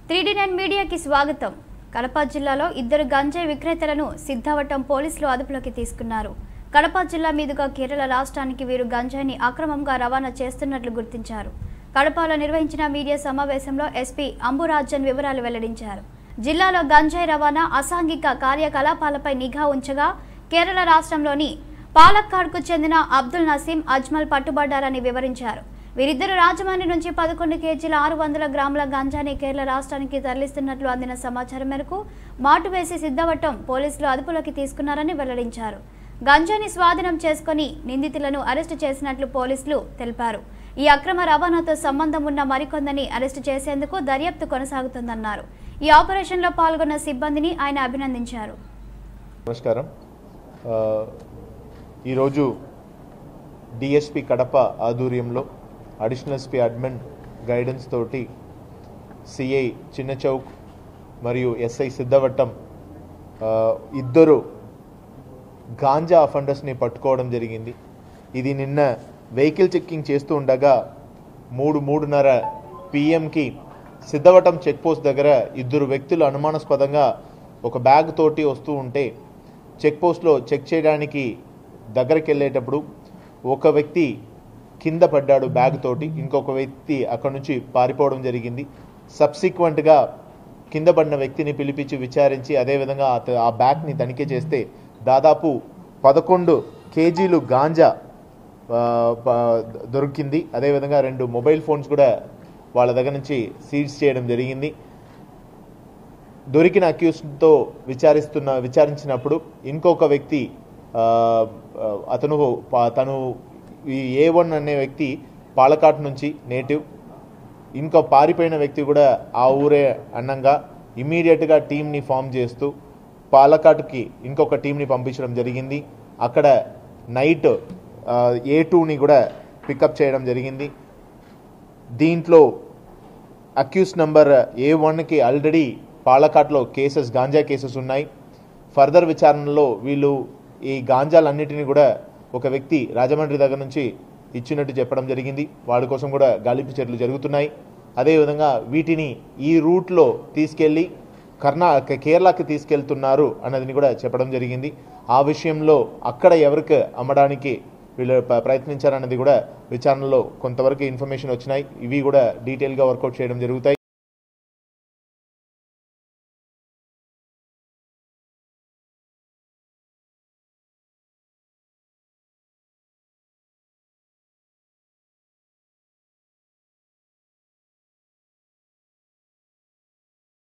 three D nine మీడియాకి స్వాగతం కడప జిల్లాలో ఇద్దరు గంజాయి విక్రేతలను సిద్ధవటం పోలీసులు అదుపులోకి తీసుకున్నారు కడప జిల్లా మీదుగా కేరళ రాష్ట్రానికి వీరు గంజాయిని అక్రమంగా రవాణా చేస్తున్నట్లు గుర్తించారు కడపలో నిర్వహించిన మీడియా సమావేశంలో ఎస్పీ అంబురాజన్ వివరాలు వెల్లడించారు జిల్లాలో గంజాయి రవాణా అసాంఘిక కార్యకలాపాలపై నిఘా ఉంచగా కేరళ రాష్ట్రంలోని పాలక్కాడ్కు చెందిన అబ్దుల్ నసీం అజ్మల్ పట్టుబడ్డారని వివరించారు వీరిద్దరు రాజమండ్రి నుంచి పదకొండు కేజీల ఆరు వందల గ్రాముల గంజాని కేరళ రాష్ట్రానికి తరలిస్తున్నట్లు అందిన సమాచారం మేరకు మాటు వేసి సిద్ధవటం పోలీసులు అదుపులోకి తీసుకున్నారని వెల్లడించారు గంజాని స్వాధీనం చేసుకుని నిందితులను అరెస్టు చేసినట్లు పోలీసులు తెలిపారు ఈ అక్రమ రవాణాతో సంబంధం ఉన్న మరికొందని అరెస్టు చేసేందుకు దర్యాప్తు కొనసాగుతుందన్నారు ఈ ఆపరేషన్లో పాల్గొన్న సిబ్బందిని ఆయన అభినందించారు నమస్కారం ఆ, ఈరోజు డిఎస్పి కడప ఆధ్వర్యంలో అడిషనల్ ఎస్పీ అడ్మిన్ గైడెన్స్ తోటి సిఐ చిన్న చౌక్ మరియు ఎస్ఐ సిద్ధవట్టం ఆ, ఇద్దరు గాంజా అఫెండర్స్ని పట్టుకోవడం జరిగింది ఇది నిన్న వెహికల్ చెక్కింగ్ చేస్తూ ఉండగా మూడు మూడున్నర పిఎంకి సిద్ధవటం చెక్ పోస్ట్ దగ్గర ఇద్దరు వ్యక్తులు అనుమానాస్పదంగా ఒక బ్యాగ్ తోటి వస్తూ ఉంటే చెక్ పోస్ట్లో చెక్ చేయడానికి దగ్గరికి వెళ్ళేటప్పుడు ఒక వ్యక్తి కింద పడ్డాడు బ్యాగ్ తోటి ఇంకొక వ్యక్తి అక్కడ నుంచి పారిపోవడం జరిగింది సబ్సిక్వెంట్గా కింద పడిన వ్యక్తిని పిలిపించి విచారించి అదేవిధంగా అత- ఆ బ్యాగ్ని తనిఖీ చేస్తే దాదాపు పదకొండు కేజీలు గాంజా ఆ, ప- దొరికింది అదేవిధంగా రెండు మొబైల్ ఫోన్స్ కూడా వాళ్ళ దగ్గర నుంచి సీజ్ చేయడం జరిగింది దొరికిన అక్యూస్తో విచారిస్తున్న విచారించినప్పుడు ఇంకొక వ్యక్తి ఆ, ఆ, అతను పా- తను ఈ ఏ వన్ అనే వ్యక్తి పాలకాట్ నుంచి నేటివ్ ఇంకో పారిపోయిన వ్యక్తి కూడా ఆ ఊరే అన్నంగా ఇమీడియట్గా టీంని ఫామ్ చేస్తూ పాలకాట్కి ఇంకొక టీంని పంపించడం జరిగింది అక్కడ నైట్ ఏ టూని కూడా పికప్ చేయడం జరిగింది దీంట్లో అక్యూస్ నంబర్ ఏ వన్కి ఆల్రెడీ పాలకాట్లో కేసెస్ గాంజా కేసెస్ ఉన్నాయి ఫర్దర్ విచారణలో వీళ్ళు ఈ గాంజాలన్నిటిని కూడా ఒక వ్యక్తి రాజమండ్రి దగ్గర నుంచి ఇచ్చినట్టు చెప్పడం జరిగింది వాళ్ళ కోసం కూడా గాలింపు చర్యలు జరుగుతున్నాయి అదేవిధంగా వీటిని ఈ రూట్లో తీసుకెళ్ళి కర్ణా కేరళకి తీసుకెళ్తున్నారు అన్నదిని కూడా చెప్పడం జరిగింది ఆ విషయంలో అక్కడ ఎవరికి అమ్మడానికి వీళ్ళు ప- ప్రయత్నించారన్నది కూడా విచారణలో కొంతవరకు ఇన్ఫర్మేషన్ వచ్చినాయి ఇవి కూడా డీటెయిల్గా వర్కౌట్ చేయడం జరుగుతాయి